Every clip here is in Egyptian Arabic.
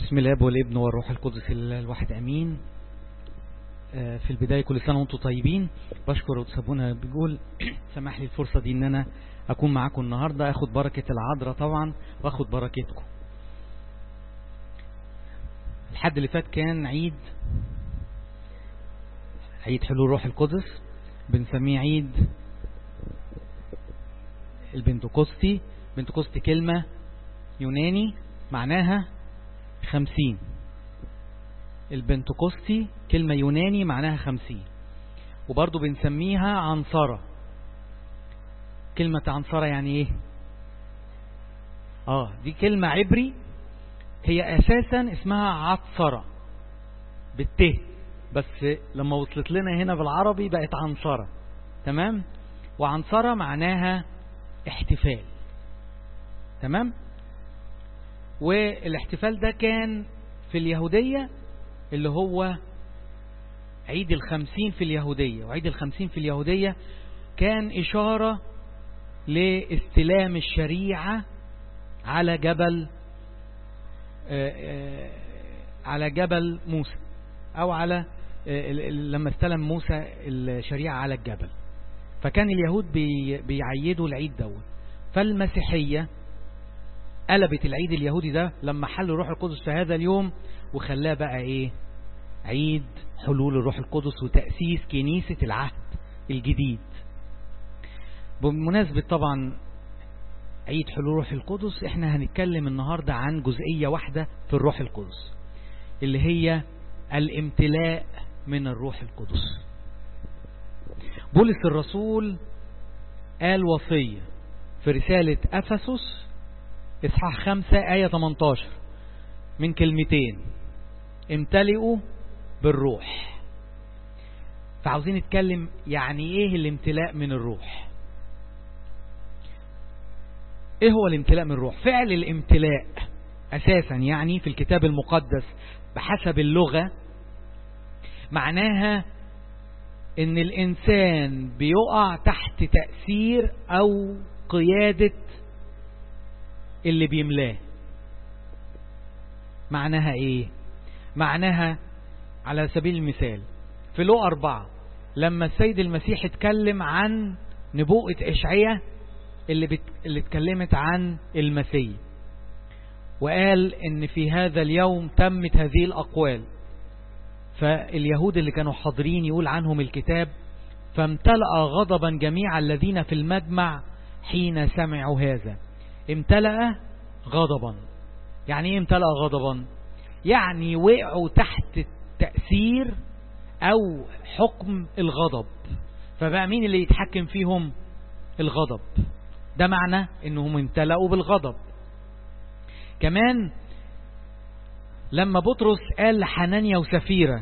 بسم الله والابن والروح القدس الله الواحد امين في البداية كل سنة وانتم طيبين بشكر وتسابونا بيقول سمح لي الفرصة دي ان انا اكون معاكم النهاردة اخد بركة العذراء طبعا واخد بركتكم الحد اللي فات كان عيد عيد حلول روح القدس بنسميه عيد البنتكوستي بنتكوستي كلمة يوناني معناها خمسين البنتكوستي كلمة يوناني معناها خمسين وبرضو بنسميها عنصرة كلمة عنصرة يعني ايه اه دي كلمة عبري هي اساسا اسمها عطسرة بالته بس لما وصلت لنا هنا بالعربي بقت عنصرة تمام وعنصرة معناها احتفال تمام والاحتفال ده كان في اليهودية اللي هو عيد الخمسين في اليهودية وعيد الخمسين في اليهودية كان إشارة لاستلام الشريعة على جبل على جبل موسى أو على لما استلم موسى الشريعة على الجبل فكان اليهود بيعيدوا العيد دوت فالمسيحية قلبت العيد اليهودي ده لما حل روح القدس في هذا اليوم وخلاه بقى ايه عيد حلول الروح القدس وتأسيس كنيسة العهد الجديد بمناسبة طبعا عيد حلول روح القدس احنا هنتكلم النهاردة عن جزئية واحدة في الروح القدس اللي هي الامتلاء من الروح القدس بولس الرسول قال وصية في رسالة أفسس إصحاح خمسة آية 18 من كلمتين امتلئوا بالروح فعاوزين نتكلم يعني ايه الامتلاء من الروح ايه هو الامتلاء من الروح فعل الامتلاء اساسا يعني في الكتاب المقدس بحسب اللغة معناها ان الانسان بيقع تحت تأثير او قيادة اللي بيملاه معناها ايه معناها على سبيل المثال في لو أربعة لما السيد المسيح اتكلم عن نبوءة إشعية اللي, بت... اللي اتكلمت عن المسيح وقال ان في هذا اليوم تمت هذه الأقوال فاليهود اللي كانوا حاضرين يقول عنهم الكتاب فامتلأ غضبا جميع الذين في المجمع حين سمعوا هذا امتلأ غضبا يعني ايه امتلأ غضبا يعني وقعوا تحت تأثير او حكم الغضب فبقى مين اللي يتحكم فيهم الغضب ده معنى انهم امتلأوا بالغضب كمان لما بطرس قال لحنانيا وسفيرة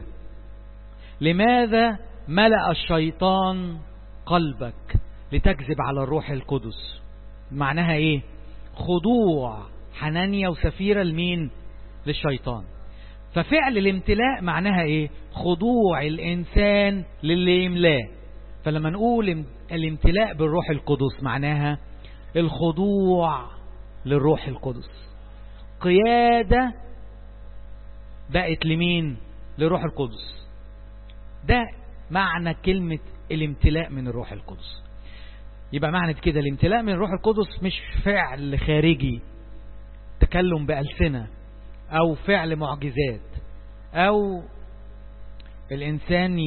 لماذا ملأ الشيطان قلبك لتكذب على الروح القدس معناها ايه خضوع حنانيا وسفيرة لمين للشيطان ففعل الامتلاء معناها ايه خضوع الانسان للي يملاه فلما نقول الامتلاء بالروح القدس معناها الخضوع للروح القدس قيادة بقت لمين لروح القدس ده معنى كلمة الامتلاء من الروح القدس يبقى معنى كده الامتلاء من الروح القدس مش فعل خارجي تكلم بألسنة او فعل معجزات او الانسان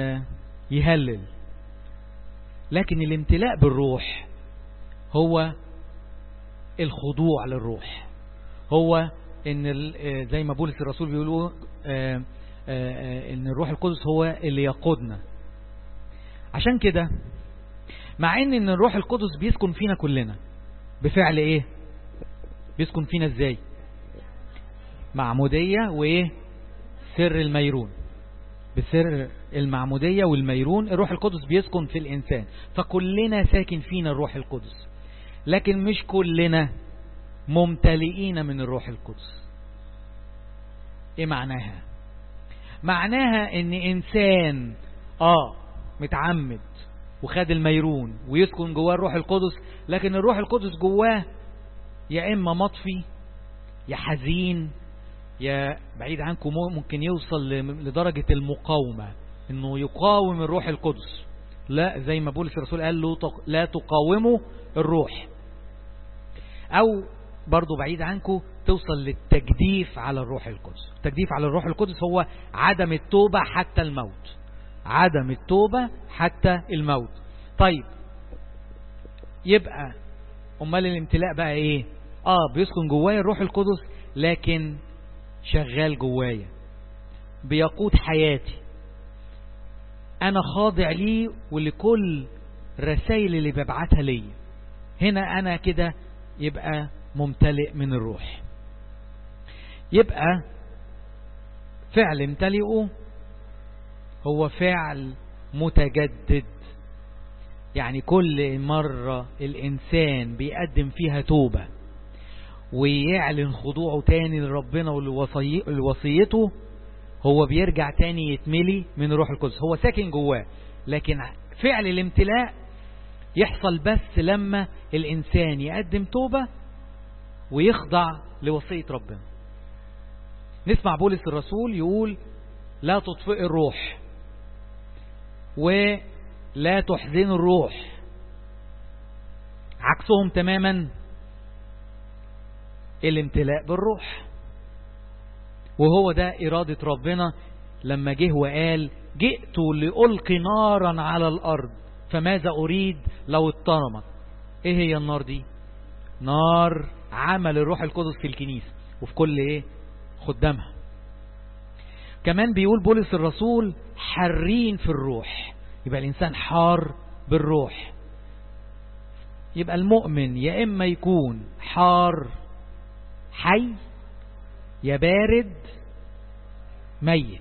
يهلل لكن الامتلاء بالروح هو الخضوع للروح هو ان زي ما بولس الرسول بيقولوا ان الروح القدس هو اللي يقودنا عشان كده مع ان ان الروح القدس بيسكن فينا كلنا بفعل ايه بيسكن فينا ازاي معمودية وايه سر الميرون بسر المعمودية والميرون الروح القدس بيسكن في الانسان فكلنا ساكن فينا الروح القدس لكن مش كلنا ممتلئين من الروح القدس ايه معناها معناها ان انسان اه متعمد وخد الميرون ويسكن جواه الروح القدس لكن الروح القدس جواه يا اما مطفي يا حزين يا بعيد عنكم ممكن يوصل لدرجة المقاومة انه يقاوم الروح القدس لا زي ما بولس الرسول قال له لا تقاوموا الروح او برضو بعيد عنكم توصل للتجديف على الروح القدس التجديف على الروح القدس هو عدم التوبة حتى الموت عدم التوبة حتى الموت طيب يبقى امال الامتلاء بقى ايه اه بيسكن جوايا الروح القدس لكن شغال جوايا بيقود حياتي انا خاضع ليه ولكل رسائل اللي ببعتها لي هنا انا كده يبقى ممتلئ من الروح يبقى فعل امتلئه هو فعل متجدد يعني كل مرة الإنسان بيقدم فيها توبة ويعلن خضوعه تاني لربنا ولوصيته هو بيرجع تاني يتملي من روح القدس هو ساكن جواه لكن فعل الامتلاء يحصل بس لما الإنسان يقدم توبة ويخضع لوصية ربنا نسمع بولس الرسول يقول لا تطفئ الروح ولا تحزن الروح عكسهم تماما الامتلاء بالروح وهو ده إرادة ربنا لما جه وقال جئت لألقي نارا على الأرض فماذا أريد لو اترمت ايه هي النار دي نار عمل الروح القدس في الكنيسة وفي كل ايه خدامها كمان بيقول بولس الرسول حارين في الروح يبقى الإنسان حار بالروح يبقى المؤمن يا إما يكون حار حي يا بارد ميت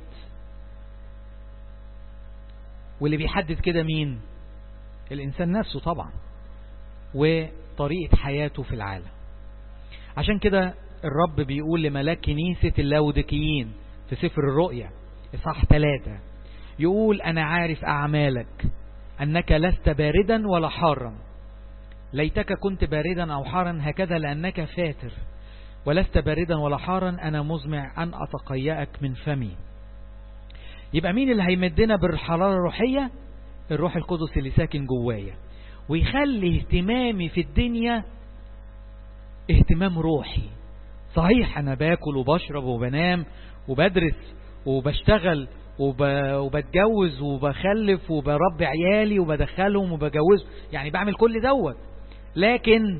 واللي بيحدد كده مين الإنسان نفسه طبعا وطريقة حياته في العالم عشان كده الرب بيقول لملاك كنيسة اللاودكيين في سفر الرؤيا إصحاح ثلاثة يقول أنا عارف أعمالك أنك لست باردا ولا حارا ليتك كنت باردا أو حارا هكذا لأنك فاتر ولست باردا ولا حارا أنا مزمع أن أتقيأك من فمي يبقى مين اللي هيمدنا بالحرارة الروحية الروح القدس اللي ساكن جوايا ويخلي اهتمامي في الدنيا اهتمام روحي صحيح أنا باكل وبشرب وبنام وبدرس وبشتغل وب... وبتجوز وبخلف وبربي عيالي وبدخلهم وبجوز يعني بعمل كل دوت لكن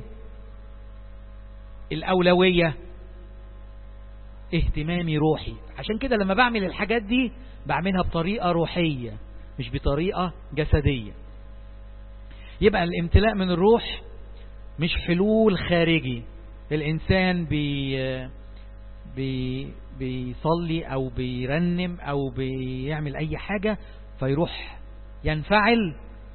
الأولوية اهتمامي روحي عشان كده لما بعمل الحاجات دي بعملها بطريقة روحية مش بطريقة جسدية يبقى الامتلاء من الروح مش حلول خارجي الإنسان بي بي بيصلي أو بيرنم أو بيعمل أي حاجة فيروح ينفعل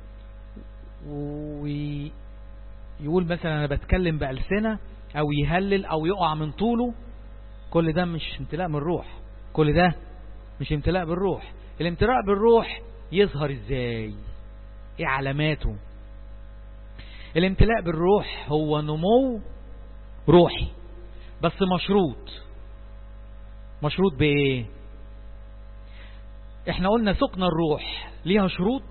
ويقول مثلا أنا بتكلم بألسنة أو يهلل أو يقع من طوله كل ده مش امتلاء من الروح كل ده مش امتلاء بالروح الامتلاء بالروح يظهر ازاي ايه علاماته الامتلاء بالروح هو نمو روحي بس مشروط مشروط بايه احنا قلنا سكن الروح ليها شروط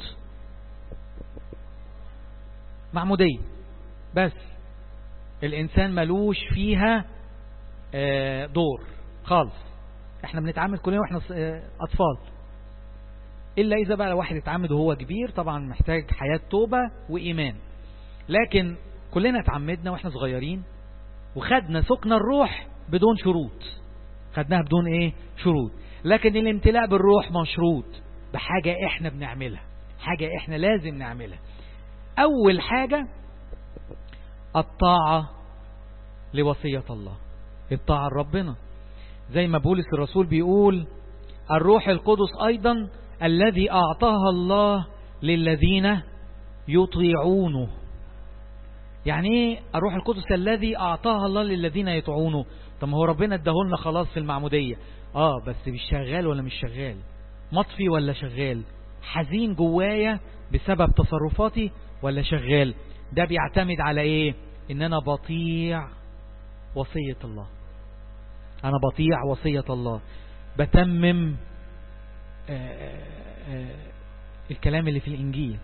معمودية بس الانسان ملوش فيها دور خالص احنا بنتعامل كلنا واحنا اطفال الا اذا بقى واحد اتعمد وهو كبير طبعا محتاج حياة توبة وايمان لكن كلنا اتعمدنا واحنا صغيرين وخدنا سكن الروح بدون شروط خدناها بدون ايه شروط لكن الامتلاء بالروح مشروط بحاجة احنا بنعملها حاجة احنا لازم نعملها اول حاجة الطاعة لوصية الله الطاعة لربنا زي ما بولس الرسول بيقول الروح القدس ايضا الذي اعطاها الله للذين يطيعونه يعني ايه الروح القدس الذي اعطاها الله للذين يطيعونه طب ما هو ربنا اداهولنا خلاص في المعمودية اه بس مش شغال ولا مش شغال مطفي ولا شغال حزين جوايا بسبب تصرفاتي ولا شغال ده بيعتمد على ايه ان انا بطيع وصية الله أنا بطيع وصية الله بتمم آآ آآ الكلام اللي في الإنجيل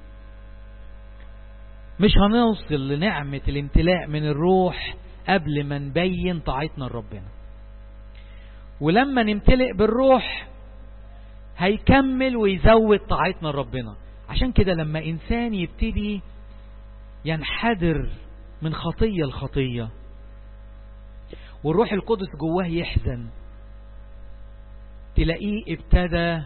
مش هنوصل لنعمة الامتلاء من الروح قبل ما نبين طاعتنا لربنا ولما نمتلئ بالروح هيكمل ويزود طاعتنا لربنا عشان كده لما إنسان يبتدي ينحدر من خطية لخطية والروح القدس جواه يحزن تلاقيه ابتدى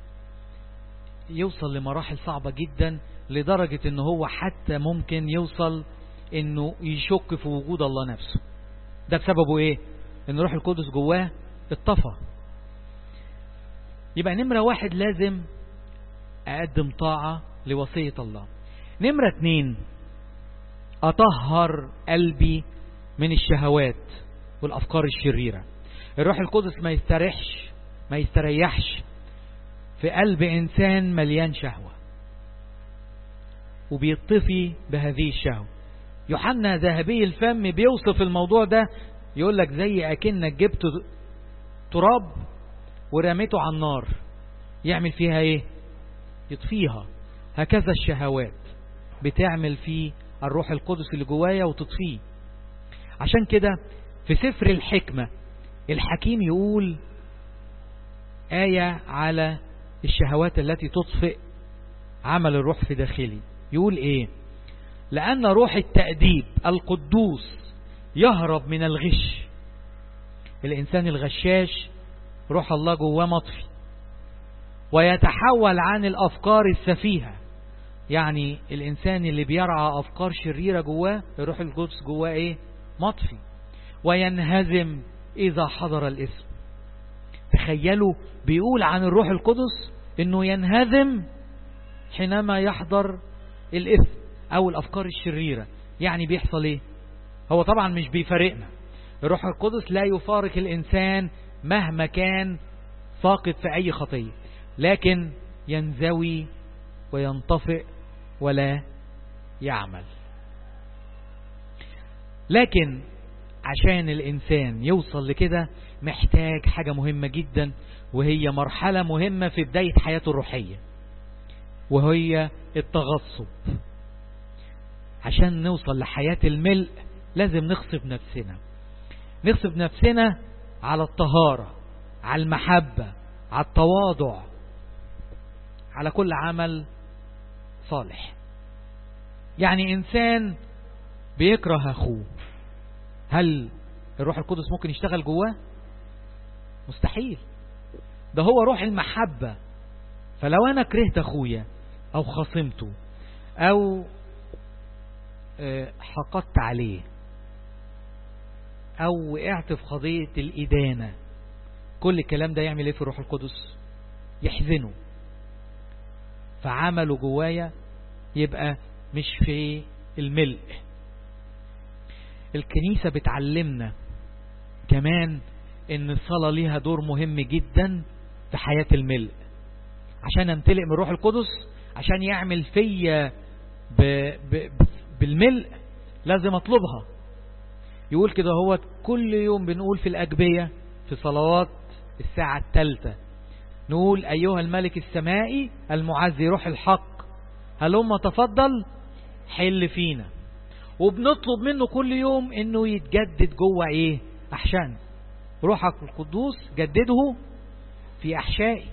يوصل لمراحل صعبة جدا لدرجة ان هو حتى ممكن يوصل انه يشك في وجود الله نفسه ده بسببه ايه ان الروح القدس جواه اتطفى يبقى نمرة واحد لازم اقدم طاعة لوصية الله نمرة اتنين اطهر قلبي من الشهوات والافكار الشريرة الروح القدس ما يستريحش ما يستريحش في قلب انسان مليان شهوة وبيطفي بهذه الشهوة يوحنا ذهبي الفم بيوصف الموضوع ده يقول لك زي اكنك جبت تراب ورميته على النار يعمل فيها ايه يطفيها هكذا الشهوات بتعمل في الروح القدس اللي جوايا وتطفيه عشان كده في سفر الحكمة الحكيم يقول آية على الشهوات التي تطفئ عمل الروح في داخلي يقول ايه لأن روح التأديب القدوس يهرب من الغش الإنسان الغشاش روح الله جواه مطفي ويتحول عن الأفكار السفيهة يعني الإنسان اللي بيرعى أفكار شريرة جواه الروح القدس جواه إيه مطفي وينهزم إذا حضر الاسم تخيلوا بيقول عن الروح القدس إنه ينهزم حينما يحضر الإثم أو الأفكار الشريرة يعني بيحصل إيه هو طبعا مش بيفارقنا الروح القدس لا يفارق الإنسان مهما كان ساقط في أي خطية لكن ينزوي وينطفئ ولا يعمل لكن عشان الإنسان يوصل لكده محتاج حاجة مهمة جدا وهي مرحلة مهمة في بداية حياته الروحية وهي التغصب عشان نوصل لحياة الملء لازم نغصب نفسنا نغصب نفسنا على الطهارة على المحبة على التواضع على كل عمل صالح يعني إنسان بيكره أخوه هل الروح القدس ممكن يشتغل جواه مستحيل ده هو روح المحبة فلو أنا كرهت أخويا أو خصمته أو حقدت عليه أو وقعت في قضية الإدانة كل الكلام ده يعمل إيه في الروح القدس يحزنه فعمله جوايا يبقى مش في الملء الكنيسة بتعلمنا كمان ان الصلاة ليها دور مهم جدا في حياة الملء عشان امتلئ من الروح القدس عشان يعمل فيا ب... ب... بالملء لازم اطلبها يقول كده هو كل يوم بنقول في الأجبية في صلوات الساعة الثالثة نقول أيها الملك السمائي المعزي روح الحق هلما تفضل حل فينا وبنطلب منه كل يوم انه يتجدد جوه ايه احشان روحك القدوس جدده في احشائي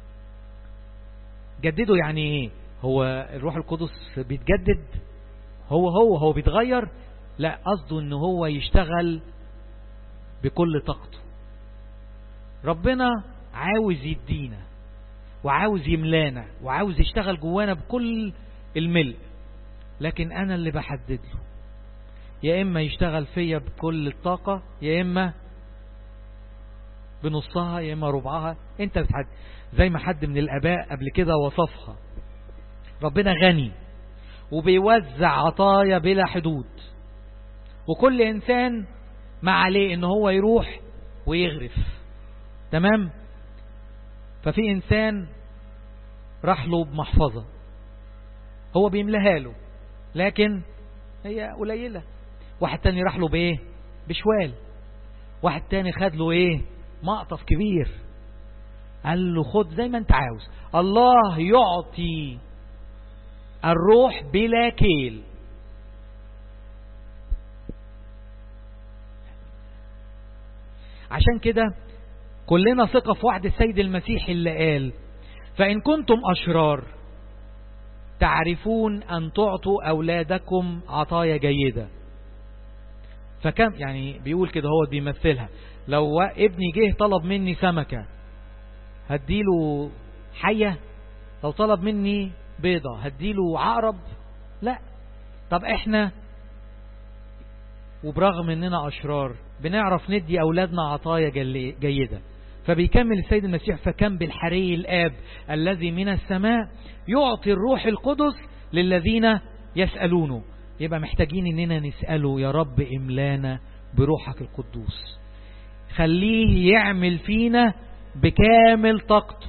جدده يعني ايه هو الروح القدس بيتجدد هو هو هو بيتغير لا قصده ان هو يشتغل بكل طاقته ربنا عاوز يدينا وعاوز يملانا وعاوز يشتغل جوانا بكل الملء لكن انا اللي بحدد له يا اما يشتغل فيا بكل الطاقة يا اما بنصها يا اما ربعها انت بتحدد زي ما حد من الاباء قبل كده وصفها ربنا غني وبيوزع عطايا بلا حدود وكل انسان ما عليه ان هو يروح ويغرف تمام ففي انسان راح له بمحفظة هو بيملاها له لكن هي قليلة واحد تاني راح له بايه بشوال واحد تاني خد له ايه مقطف كبير قال له خد زي ما انت عاوز الله يعطي الروح بلا كيل عشان كده كلنا ثقة في وعد السيد المسيح اللي قال فإن كنتم أشرار تعرفون أن تعطوا أولادكم عطايا جيدة فكم يعني بيقول كده هو بيمثلها لو ابني جه طلب مني سمكة هديله حية لو طلب مني بيضة هديله عقرب لا طب احنا وبرغم اننا اشرار بنعرف ندي اولادنا عطايا جيدة فبيكمل السيد المسيح فكم بالحري الآب الذي من السماء يعطي الروح القدس للذين يسألونه يبقى محتاجين اننا نسأله يا رب املانا بروحك القدوس خليه يعمل فينا بكامل طاقته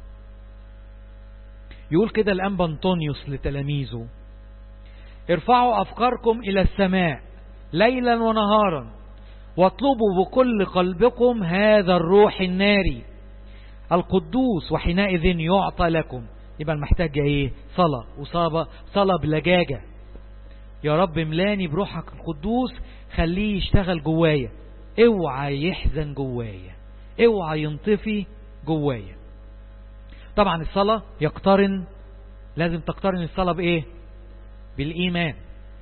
يقول كده الأنبا أنطونيوس لتلاميذه ارفعوا أفكاركم إلى السماء ليلا ونهارا واطلبوا بكل قلبكم هذا الروح الناري القدوس وحينئذ يعطى لكم يبقى المحتاج ايه صلاة وصلاة صلاة بلجاجة يا رب ملاني بروحك القدوس خليه يشتغل جوايا اوعى يحزن جوايا اوعى ينطفي جوايا طبعا الصلاة يقترن لازم تقترن الصلاة بايه بالايمان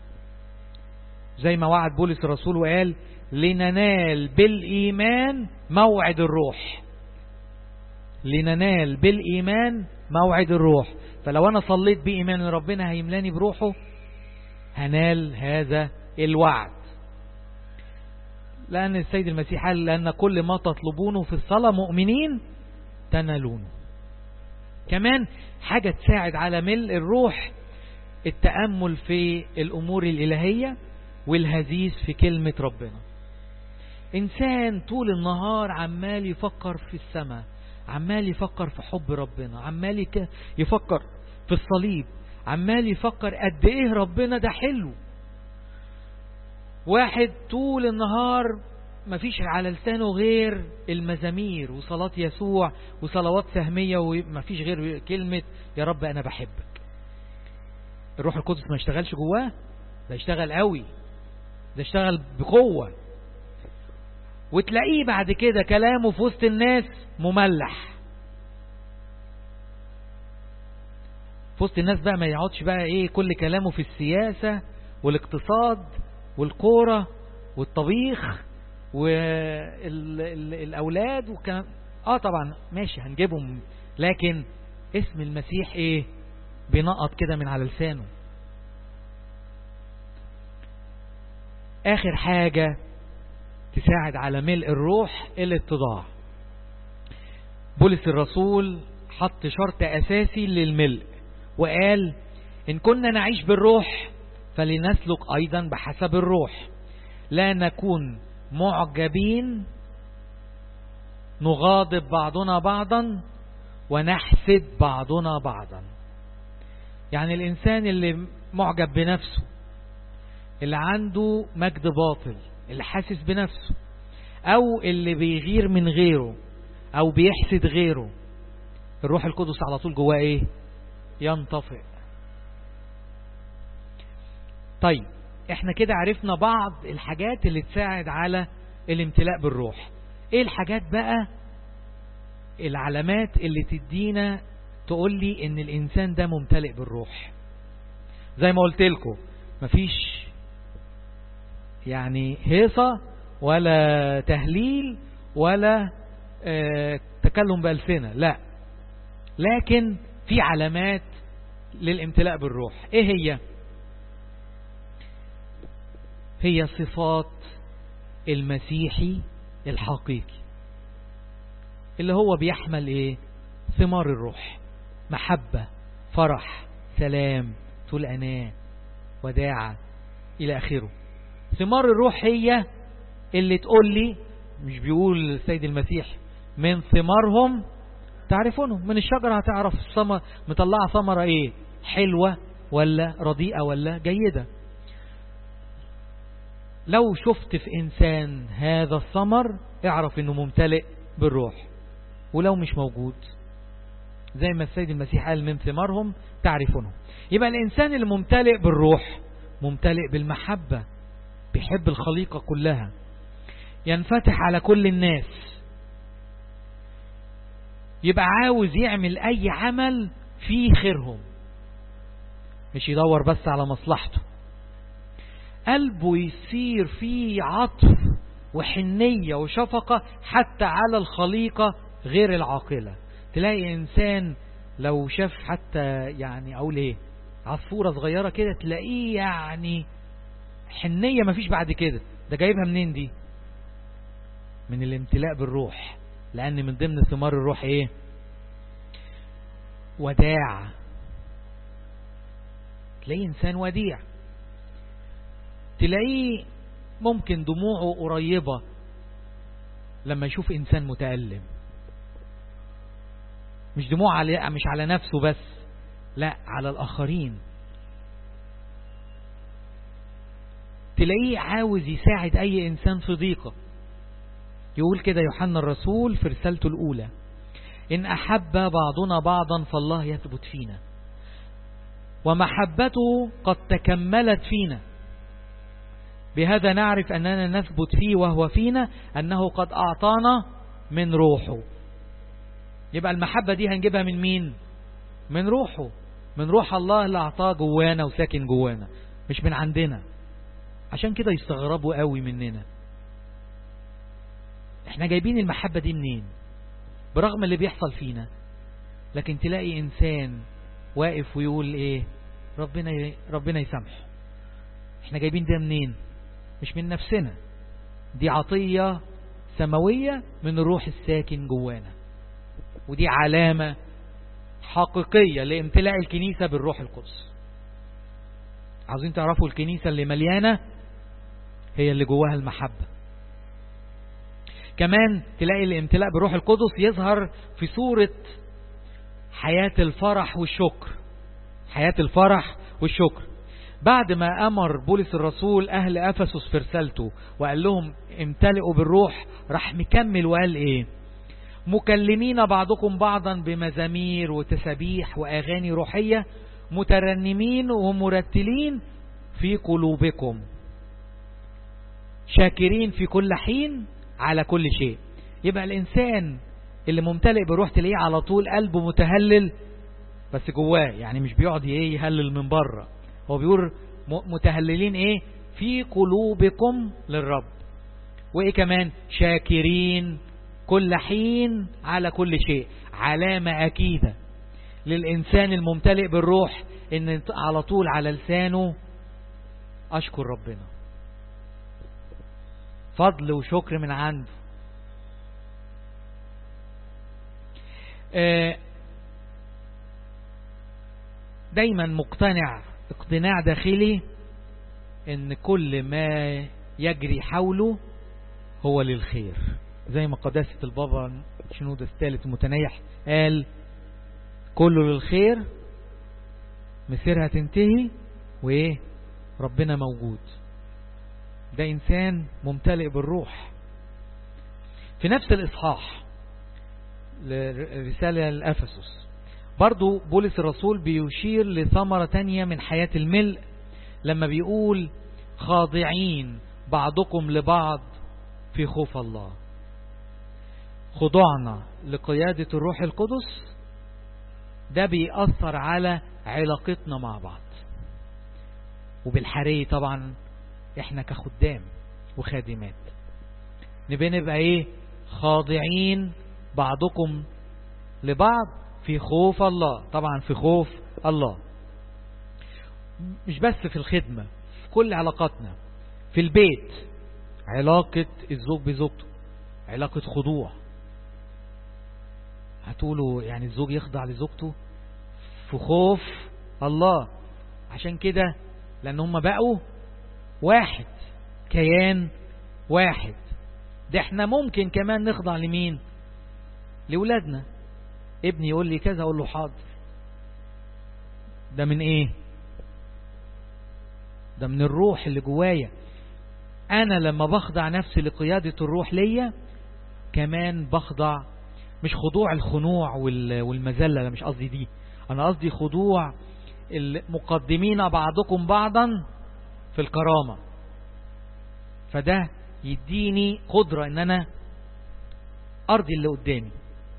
زي ما وعد بولس الرسول وقال لننال بالإيمان موعد الروح لننال بالإيمان موعد الروح فلو أنا صليت بإيمان ربنا هيملاني بروحه هنال هذا الوعد لأن السيد المسيح قال لأن كل ما تطلبونه في الصلاة مؤمنين تنالونه كمان حاجة تساعد على ملء الروح التأمل في الأمور الإلهية والهزيز في كلمة ربنا إنسان طول النهار عمال يفكر في السماء عمال يفكر في حب ربنا عمال يفكر في الصليب عمال يفكر قد ايه ربنا ده حلو واحد طول النهار مفيش على لسانه غير المزامير وصلاة يسوع وصلوات سهمية ومفيش غير كلمة يا رب أنا بحبك الروح القدس ما اشتغلش جواه ده اشتغل قوي ده اشتغل بقوة وتلاقيه بعد كده كلامه في وسط الناس مملح في وسط الناس بقى ما يقعدش بقى ايه كل كلامه في السياسة والاقتصاد والكورة والطبيخ والأولاد وكلام اه طبعا ماشي هنجيبهم لكن اسم المسيح ايه بينقط كده من على لسانه آخر حاجة تساعد على ملء الروح الاتضاع بولس الرسول حط شرط أساسي للملء وقال إن كنا نعيش بالروح فلنسلك أيضا بحسب الروح لا نكون معجبين نغاضب بعضنا بعضا ونحسد بعضنا بعضا يعني الإنسان اللي معجب بنفسه اللي عنده مجد باطل اللي حاسس بنفسه او اللي بيغير من غيره او بيحسد غيره الروح القدس على طول جواه ايه ينطفئ طيب احنا كده عرفنا بعض الحاجات اللي تساعد على الامتلاء بالروح ايه الحاجات بقى العلامات اللي تدينا تقول لي ان الانسان ده ممتلئ بالروح زي ما قلت لكم مفيش يعني هيصة ولا تهليل ولا اه تكلم بألسنة لا لكن في علامات للامتلاء بالروح ايه هي هي صفات المسيحي الحقيقي اللي هو بيحمل ايه ثمار الروح محبة فرح سلام طول أناة وداعة إلى آخره ثمار الروح هي اللي تقول لي مش بيقول السيد المسيح من ثمارهم تعرفونهم من الشجرة هتعرف الثمر مطلعة ثمرة ايه حلوة ولا رديئة ولا جيدة لو شفت في إنسان هذا الثمر اعرف انه ممتلئ بالروح ولو مش موجود زي ما السيد المسيح قال من ثمارهم تعرفونهم يبقى الإنسان اللي ممتلئ بالروح ممتلئ بالمحبة بيحب الخليقة كلها ينفتح على كل الناس يبقى عاوز يعمل أي عمل فيه خيرهم مش يدور بس على مصلحته قلبه يصير فيه عطف وحنية وشفقة حتى على الخليقة غير العاقلة تلاقي إنسان لو شاف حتى يعني أقول إيه عصفورة صغيرة كده تلاقيه يعني حنية مفيش بعد كده ده جايبها منين دي من الامتلاء بالروح لأن من ضمن ثمار الروح إيه وداع تلاقيه إنسان وديع تلاقيه ممكن دموعه قريبة لما يشوف إنسان متألم مش دموع على مش على نفسه بس لا على الآخرين تلاقيه عاوز يساعد أي إنسان في ضيقة يقول كده يوحنا الرسول في رسالته الأولى إن أحب بعضنا بعضا فالله يثبت فينا ومحبته قد تكملت فينا بهذا نعرف أننا نثبت فيه وهو فينا أنه قد أعطانا من روحه يبقى المحبة دي هنجيبها من مين من روحه من روح الله اللي أعطاه جوانا وساكن جوانا مش من عندنا عشان كده يستغربوا قوي مننا احنا جايبين المحبة دي منين برغم اللي بيحصل فينا لكن تلاقي إنسان واقف ويقول ايه ربنا ربنا يسامحه احنا جايبين ده منين مش من نفسنا دي عطية سماوية من الروح الساكن جوانا ودي علامة حقيقية لامتلاء الكنيسة بالروح القدس عاوزين تعرفوا الكنيسة اللي مليانة هي اللي جواها المحبة كمان تلاقي الامتلاء بالروح القدس يظهر في صورة حياة الفرح والشكر حياة الفرح والشكر بعد ما أمر بولس الرسول أهل أفسس في رسالته وقال لهم امتلئوا بالروح راح مكمل وقال إيه مكلمين بعضكم بعضا بمزامير وتسابيح وأغاني روحية مترنمين ومرتلين في قلوبكم شاكرين في كل حين على كل شيء يبقى الإنسان اللي ممتلئ بروح تلاقيه على طول قلبه متهلل بس جواه يعني مش بيقعد ايه يهلل من بره هو بيقول متهللين ايه في قلوبكم للرب وايه كمان شاكرين كل حين على كل شيء علامة أكيدة للإنسان الممتلئ بالروح إن على طول على لسانه أشكر ربنا فضل وشكر من عنده دايما مقتنع اقتناع داخلي ان كل ما يجري حوله هو للخير زي ما قداسة البابا شنود الثالث المتنيح قال كله للخير مسيرها تنتهي وايه ربنا موجود ده انسان ممتلئ بالروح في نفس الاصحاح رسالة لأفسس برضو بولس الرسول بيشير لثمرة تانية من حياة الملء لما بيقول خاضعين بعضكم لبعض في خوف الله خضوعنا لقيادة الروح القدس ده بيأثر على علاقتنا مع بعض وبالحري طبعا احنا كخدام وخادمات نبقى نبقى ايه خاضعين بعضكم لبعض في خوف الله طبعا في خوف الله مش بس في الخدمة في كل علاقاتنا في البيت علاقة الزوج بزوجته علاقة خضوع هتقولوا يعني الزوج يخضع لزوجته في خوف الله عشان كده لان هم بقوا واحد كيان واحد ده احنا ممكن كمان نخضع لمين لولادنا ابني يقول لي كذا اقول له حاضر ده من ايه ده من الروح اللي جوايا أنا لما بخضع نفسي لقيادة الروح ليا كمان بخضع مش خضوع الخنوع والمذلة لا مش قصدي دي أنا قصدي خضوع المقدمين بعضكم بعضا في الكرامة فده يديني قدرة ان انا ارضي اللي قدامي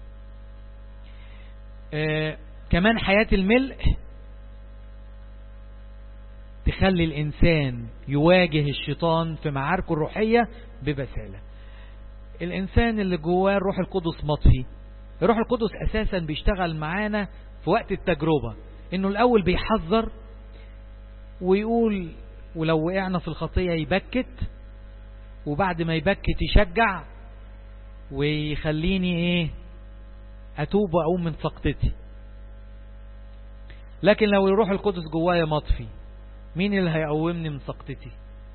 آه كمان حياة الملء تخلي الإنسان يواجه الشيطان في معاركه الروحية ببسالة الإنسان اللي جواه الروح القدس مطفي الروح القدس أساسا بيشتغل معانا في وقت التجربة إنه الأول بيحذر ويقول ولو وقعنا في الخطية يبكت وبعد ما يبكت يشجع ويخليني ايه اتوب واقوم من سقطتي لكن لو الروح القدس جوايا مطفي مين اللي هيقومني من سقطتي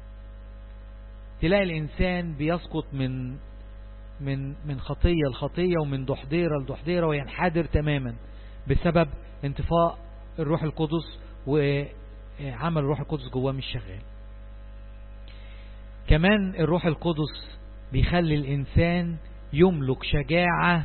تلاقي الانسان بيسقط من من من خطية لخطية ومن دحضيرة لدحضيرة وينحدر تماما بسبب انتفاء الروح القدس وعمل الروح القدس جواه مش شغال كمان الروح القدس بيخلي الإنسان يملك شجاعة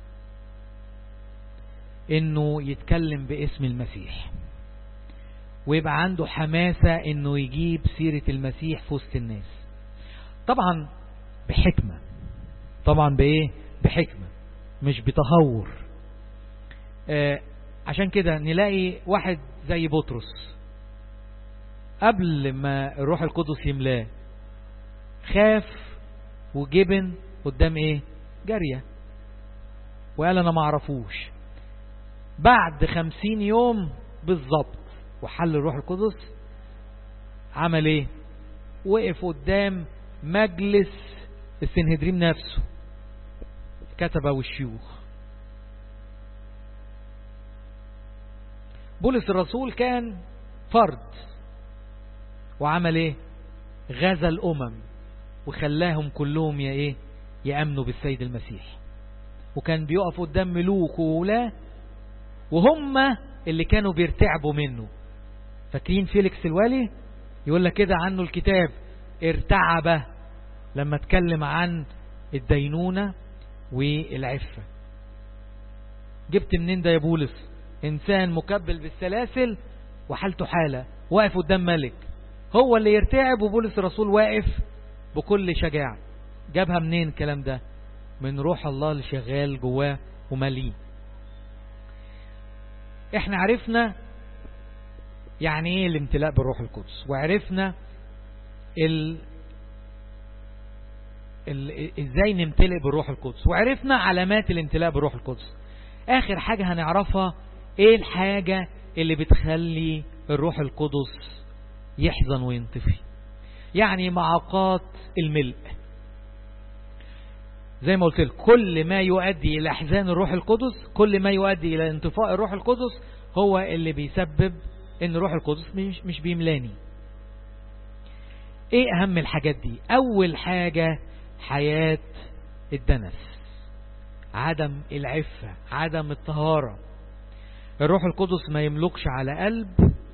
انه يتكلم باسم المسيح ويبقى عنده حماسة انه يجيب سيرة المسيح في وسط الناس طبعا بحكمة طبعا بايه بحكمة مش بتهور آه عشان كده نلاقي واحد زي بطرس قبل ما الروح القدس يملاه خاف وجبن قدام ايه جارية وقال انا ما اعرفوش بعد خمسين يوم بالظبط وحل الروح القدس عمل ايه وقف قدام مجلس السنهدريم نفسه كتبه والشيوخ بولس الرسول كان فرد وعمل ايه غزا الامم وخلاهم كلهم يا ايه يأمنوا بالسيد المسيح وكان بيقف قدام ملوك وولاة وهم اللي كانوا بيرتعبوا منه فاكرين فيليكس الوالي يقول لك كده عنه الكتاب ارتعب لما اتكلم عن الدينونة والعفة جبت منين ده يا بولس انسان مكبل بالسلاسل وحالته حالة واقف قدام ملك هو اللي يرتعب وبولس الرسول واقف بكل شجاعة جابها منين الكلام ده من روح الله اللي شغال جواه ومليه احنا عرفنا يعني ايه الامتلاء بالروح القدس وعرفنا ال... ال... ازاي نمتلئ بالروح القدس وعرفنا علامات الامتلاء بالروح القدس اخر حاجة هنعرفها ايه الحاجة اللي بتخلي الروح القدس يحزن وينطفي يعني معاقات الملء زي ما قلت لك كل ما يؤدي إلى احزان الروح القدس كل ما يؤدي إلى انطفاء الروح القدس هو اللي بيسبب ان الروح القدس مش, مش بيملاني ايه اهم الحاجات دي اول حاجة حياة الدنس عدم العفة عدم الطهارة الروح القدس ما يملكش على قلب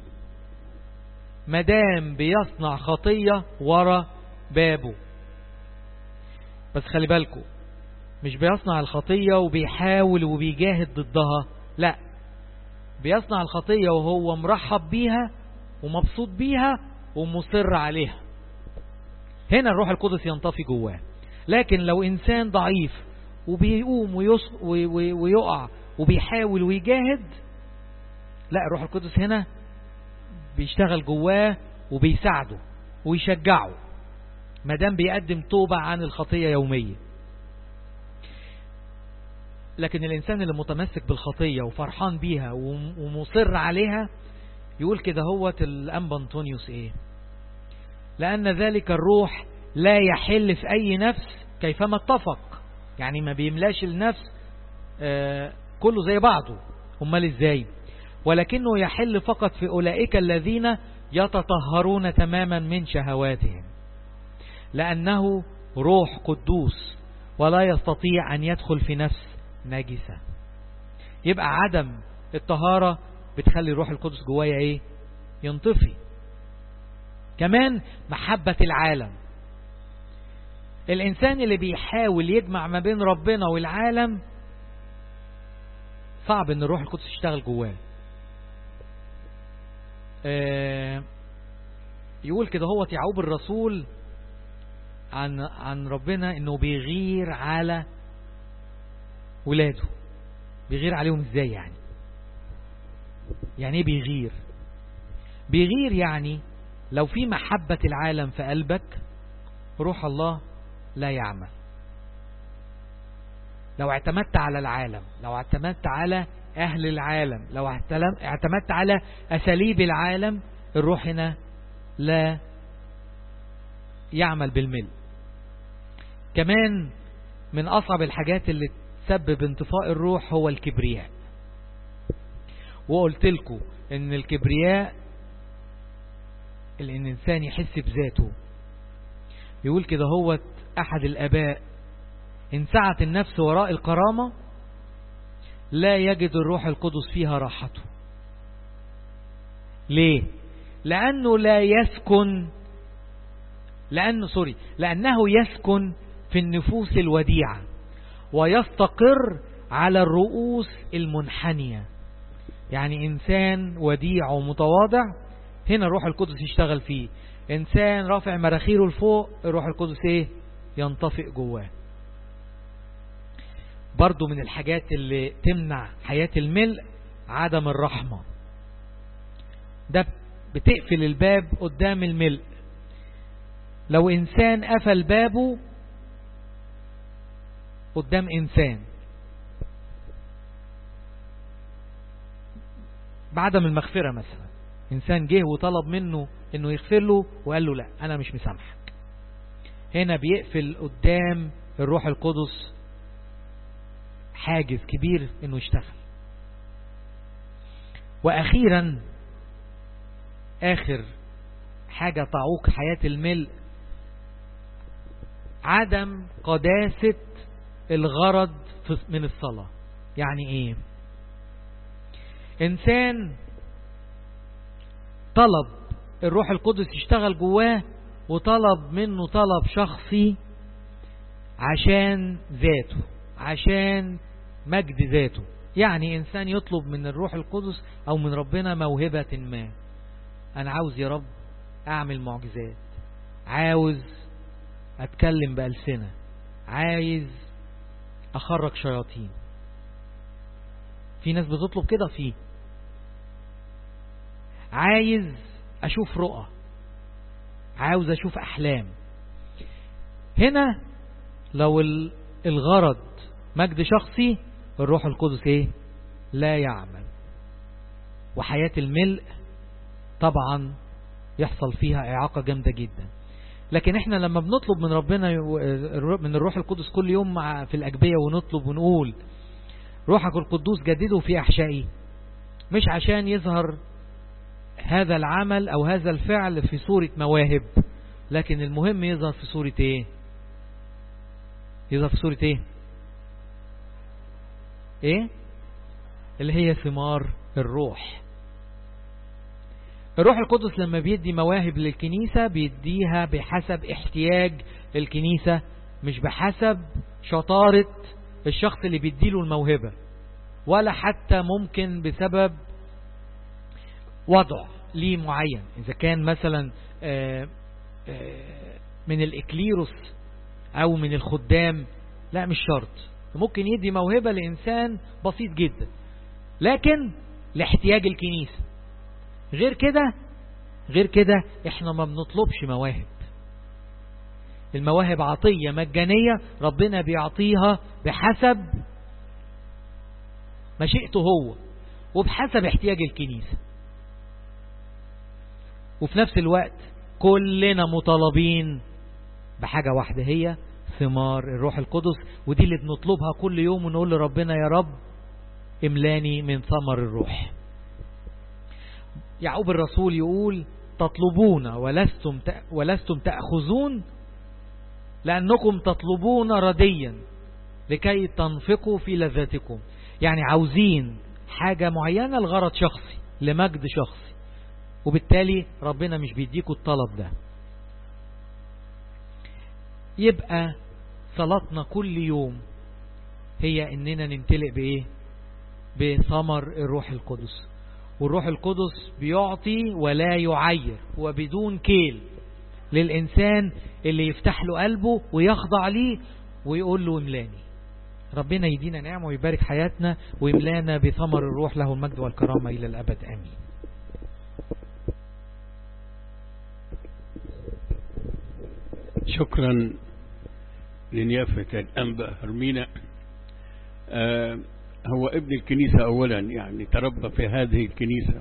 مدام بيصنع خطية ورا بابه بس خلي بالكم مش بيصنع الخطية وبيحاول وبيجاهد ضدها لا بيصنع الخطية وهو مرحب بيها ومبسوط بيها ومصر عليها هنا الروح القدس ينطفي جواه لكن لو إنسان ضعيف وبيقوم ويقع وبيحاول ويجاهد لا الروح القدس هنا بيشتغل جواه وبيساعده ويشجعه مدام بيقدم توبة عن الخطية يوميا لكن الإنسان اللي متمسك بالخطية وفرحان بيها ومصر عليها يقول كده هو الأنبا أنطونيوس إيه لأن ذلك الروح لا يحل في أي نفس كيفما اتفق يعني ما بيملاش النفس آه كله زي بعضه امال ازاي ولكنه يحل فقط في أولئك الذين يتطهرون تماما من شهواتهم لأنه روح قدوس ولا يستطيع أن يدخل في نفس نجسة يبقى عدم الطهارة بتخلي الروح القدس جوايا ايه ينطفي كمان محبة العالم الإنسان اللي بيحاول يجمع ما بين ربنا والعالم صعب ان الروح القدس يشتغل جواه آه يقول كده هو يعقوب الرسول عن عن ربنا انه بيغير على ولاده بيغير عليهم ازاي يعني يعني ايه بيغير بيغير يعني لو في محبة العالم في قلبك روح الله لا يعمل لو اعتمدت على العالم لو اعتمدت على أهل العالم لو اعتمدت على أساليب العالم الروح هنا لا يعمل بالمل كمان من أصعب الحاجات اللي تسبب انطفاء الروح هو الكبرياء وقلت لكم ان الكبرياء الإنسان يحس بذاته يقول كده هو أحد الأباء إن سعت النفس وراء الكرامة لا يجد الروح القدس فيها راحته ليه لأنه لا يسكن لأنه سوري لأنه يسكن في النفوس الوديعة ويستقر على الرؤوس المنحنية يعني إنسان وديع ومتواضع هنا الروح القدس يشتغل فيه إنسان رافع مراخيره لفوق الروح القدس إيه ينطفئ جواه برضو من الحاجات اللي تمنع حياة الملء عدم الرحمة ده بتقفل الباب قدام الملء لو إنسان قفل بابه قدام إنسان بعدم المغفرة مثلا إنسان جه وطلب منه إنه يغفر له وقال له لا أنا مش مسامحك هنا بيقفل قدام الروح القدس حاجز كبير إنه يشتغل وأخيرا آخر حاجة تعوق حياة الملء عدم قداسة الغرض من الصلاة يعني ايه انسان طلب الروح القدس يشتغل جواه وطلب منه طلب شخصي عشان ذاته عشان مجد ذاته يعني انسان يطلب من الروح القدس او من ربنا موهبة ما انا عاوز يا رب اعمل معجزات عاوز اتكلم بألسنة عايز اخرج شياطين في ناس بتطلب كده فيه عايز اشوف رؤى عاوز اشوف احلام هنا لو الغرض مجد شخصي الروح القدس ايه لا يعمل وحياة الملء طبعا يحصل فيها اعاقة جامدة جدا لكن احنا لما بنطلب من ربنا من الروح القدس كل يوم مع في الأجبية ونطلب ونقول روحك القدوس جدده في أحشائي مش عشان يظهر هذا العمل أو هذا الفعل في صورة مواهب لكن المهم يظهر في صورة ايه يظهر في صورة ايه ايه اللي هي ثمار الروح الروح القدس لما بيدي مواهب للكنيسة بيديها بحسب احتياج الكنيسة مش بحسب شطارة الشخص اللي بيديله الموهبة ولا حتى ممكن بسبب وضع ليه معين إذا كان مثلا من الإكليروس أو من الخدام لا مش شرط ممكن يدي موهبة لإنسان بسيط جدا لكن لاحتياج الكنيسة غير كده غير كده احنا ما بنطلبش مواهب المواهب عطية مجانية ربنا بيعطيها بحسب مشيئته هو وبحسب احتياج الكنيسة وفي نفس الوقت كلنا مطالبين بحاجة واحدة هي ثمار الروح القدس ودي اللي بنطلبها كل يوم ونقول لربنا يا رب املاني من ثمر الروح يعقوب الرسول يقول تطلبون ولستم ولستم تأخذون لأنكم تطلبون رديا لكي تنفقوا في لذاتكم يعني عاوزين حاجة معينة لغرض شخصي لمجد شخصي وبالتالي ربنا مش بيديكوا الطلب ده يبقى صلاتنا كل يوم هي اننا نمتلئ بايه بثمر الروح القدس والروح القدس بيعطي ولا يعير وبدون كيل للإنسان اللي يفتح له قلبه ويخضع ليه ويقول له املاني ربنا يدينا نعمة ويبارك حياتنا ويملانا بثمر الروح له المجد والكرامة إلى الأبد آمين شكرا لنيافة الأنبا هرمينا آه هو ابن الكنيسة أولا يعني تربى في هذه الكنيسة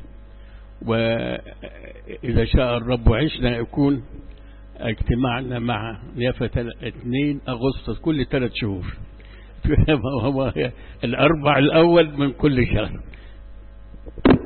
وإذا شاء الرب وعشنا يكون اجتماعنا مع نيافة 2 أغسطس كل ثلاث شهور هو الأربع الأول من كل شهر